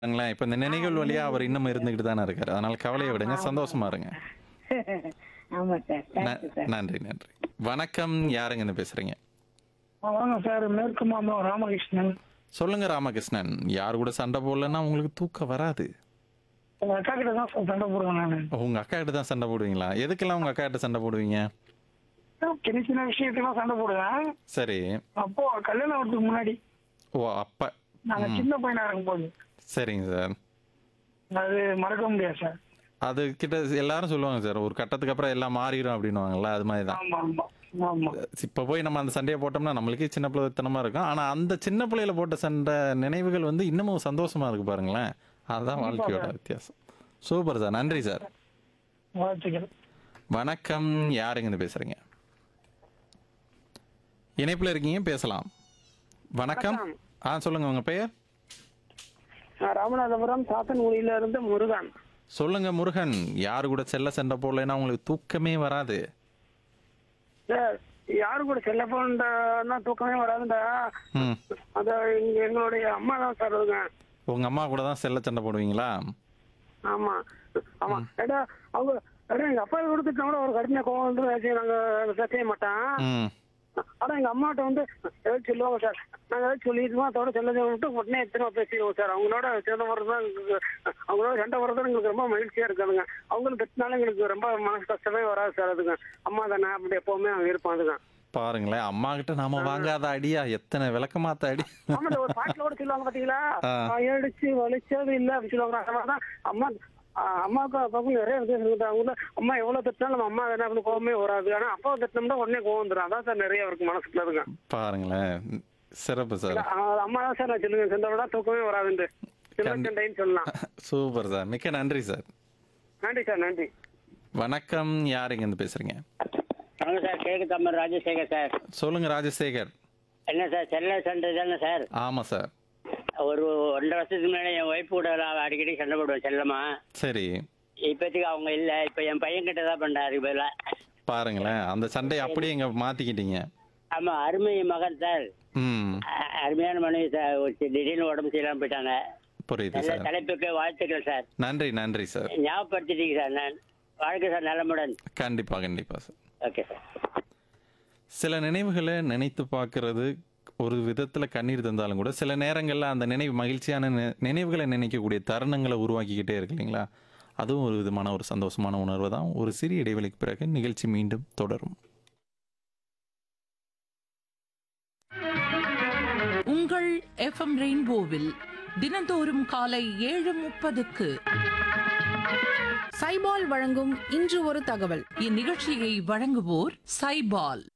பாருங்களேன், இப்ப இந்த நினைவுகள் வழியா அவர் இன்னும் இருந்துகிட்டு தானே இருக்காரு. அதனால கவலைய விடுங்க. சந்தோஷமா இருங்க. ஆமா சார் ந தேங்க்யூ சார் நன்றி, நன்றி. வணக்கம். யாருங்கன்னு பேசுறீங்க? வாங்க சார் மேற்கு மாம்பலம் ராமகிருஷ்ணன் சொல்லுங்க ராமகிருஷ்ணன். யார் கூட சண்டை போடலன்னா உங்களுக்கு தூக்கம் வராது. உங்க அக்கா கிட்ட தான் சார் சண்டை போடுவேன் நானு உங்க அக்கா கிட்ட தான் சண்டை போடுவீங்களா? எதுக்கெல்லாம் உங்க அக்கா கிட்ட சண்டை போடுவீங்க? சின்ன சின்ன விஷயத்துக்குலாம் சண்டை போடுவேன் சரி. அப்போ கல்யாணம் ஆகிறதுக்கு முன்னாடி ஓ அப்ப. நாங்க ம். சின்ன பையனா இருக்கும்போது சரிங்க சார். அது மறக்க முடியாது சார் அது கிட்ட எல்லாரும் சொல்லுவாங்க சார். ஒரு கட்டத்துக்கு அப்புறம் எல்லாம் மாறிடும் அப்படின்னுவாங்கல்ல. அது மாதிரி தான். ஆமா ஆமா ஆமா இப்ப போய் நம்ம அந்த சண்டையை போட்டோம்னா நம்மளுக்கே சின்ன பிள்ளைத்தனமா இருக்கும். ஆனா அந்த சின்ன பிள்ளையில போட்ட சண்டை நினைவுகள் வந்து இன்னமும் சந்தோஷமா இருக்கு பாருங்களேன். அதுதான் கண்டிப்பா வாழ்க்கையோட சார். வித்தியாசம். Super sir. நன்றி சார். வாழ்த்துக்கள் வணக்கம். யாருங்கன்னு பேசுறீங்க? இணைப்புல இருக்கீங்க பேசலாம். வணக்கம். ஆ சொல்லுங்க உங்க பெயர்? நான் ராமநாதபுரம் சாத்தன்குடியில இருந்து முருகன் சொல்லுங்க முருகன். யாரு கூட செல்ல சண்டை போடலைன்னா உங்களுக்கு தூக்கமே வராது. சார் யாரு கூட செல்ல போனா தூக்கமே வராதுண்டா ம். அத எங்க- எங்களுடைய அம்மா தான் சார் அதுங்க உங்க அம்மா கூட தான் செல்ல சண்டை போடுவீங்களா? ஆமா ஆமா ஏடா அவங்க ஏடா எங்க அப்பா கொடுத்துட்டா கூட ஒரு கடுமையா கோவம் வந்து ஏதாச்சும் நாங்க பேசவே மாட்டான் ம். ஆனா எங்க அம்மாட்ட வந்து ஏதாச்சும் சொல்லுவாங்க சார் நாங்க ஏதாச்சும் சொல்லிடுவோம் அதோட செல்லதை விட்டு உடனே எத்தனை பேசிடுவோம் சார் அவங்களோட சண்டை வர்றது தான் எங்களுக்கு அவங்களோட சண்டை வர்றது எங்களுக்கு ரொம்ப மகிழ்ச்சியா இருக்காதுங்க அவங்களும் திட்டினாலும் எங்களுக்கு ரொம்ப மனசு கஷ்டமே வராது சார் அதுங்க அம்மா தானே அப்படி எப்பவுமே அவங்க இருப்பான் அதுங்க பாருங்களேன் அம்மா கிட்ட நாம வாங்காத அடியா எத்தனை விளக்கமாத்த அடி ஆமா இந்த ஒரு பாட்டுல கூட சொல்லுவாங்க பாத்தீங்களா ஆ. அடிச்சு வலிச்சது இல்ல அப்படி சொல்லுவாங்க அந்த மாதிரிதான் அம்மா ஆ, அம்மாவுக்கும் அப்பாவுக்கும் நிறைய வித்தியாசம் இருக்குது அவங்க அம்மா எவ்வளவு திட்டினாலும் நம்ம அம்மா என்ன அப்படின்னு கோவமே வராது ஆனா அப்பாவை திட்டினோம்னா உடனே கோவம் வந்துடும் அதான் சார் நிறைய இருக்கு மனசுக்குள்ள இருக்குங்க பாருங்களேன் சிறப்பு சார் ஆ, அம்மா தான் சார் நான் சொல்லுங்க சென்ற விட தூக்கமே வராதுன்ட்டு சின்ன கண்டி- சண்டைன்னு சொல்லலாம் சூப்பர் சார் மிக்க நன்றி சார் நன்றி சார் நன்றி வணக்கம் யாருங்க இருந்து பேசுறீங்க வணக்கம் சார் கிழக்கு தமிழ் ராஜசேகர் சார் சொல்லுங்க ராஜசேகர் என்ன சார் செல்ல சண்டை தானே சார் ஆமா சார் ஒரு ஒன்றரை வருஷத்துக்கு முன்னாடி என் ஒய்ஃப் கூட நான் அடிக்கடி சண்டை போடுவேன் செல்லமா சரி இப்போதைக்கு அவங்க இல்லை இப்போ என் பையன் கிட்ட தான் பண்ணுறேன் அதுக்கு பதிலாக பாருங்களேன் அந்த சண்டையை அப்படியே இங்க மாத்திக்கிட்டீங்க ஆமாம் அருமை மகன் சார் ம் அ- அருமையான மனைவி சார் ஒரு சி- திடீர்னு உடம்பு சரியில்லாம போயிட்டாங்க புரியுது நல்ல சார் தலைப்புக்கு வாழ்த்துக்கள் சார் நன்றி நன்றி சார் ஞாபகப்படுத்திட்டீங்க சார் நான் வாழ்க்கை சார் நலமுடன் கண்டிப்பா கண்டிப்பா சார் ஓகே சார் சில நினைவுகளை நினைத்து பார்க்கறது ஒரு விதத்துல கண்ணீர் தந்தாலும் கூட சில நேரங்கள்ல அந்த நினைவு மகிழ்ச்சியான நி- நினைவுகளை நினைக்கக்கூடிய தருணங்களை உருவாக்கிக்கிட்டே இருக்கு இல்லைங்களா அதுவும் ஒரு விதமான ஒரு சந்தோஷமான உணர்வு தான் ஒரு சிறிய இடைவெளிக்கு பிறகு நிகழ்ச்சி மீண்டும் தொடரும் உங்கள் எஃப்எம் ரெயின்போவில் தினந்தோறும் காலை ஏழு முப்பதுக்கு சைபால் வழங்கும் இன்று ஒரு தகவல் இந்நிகழ்ச்சியை வழங்குவோர் சைபால்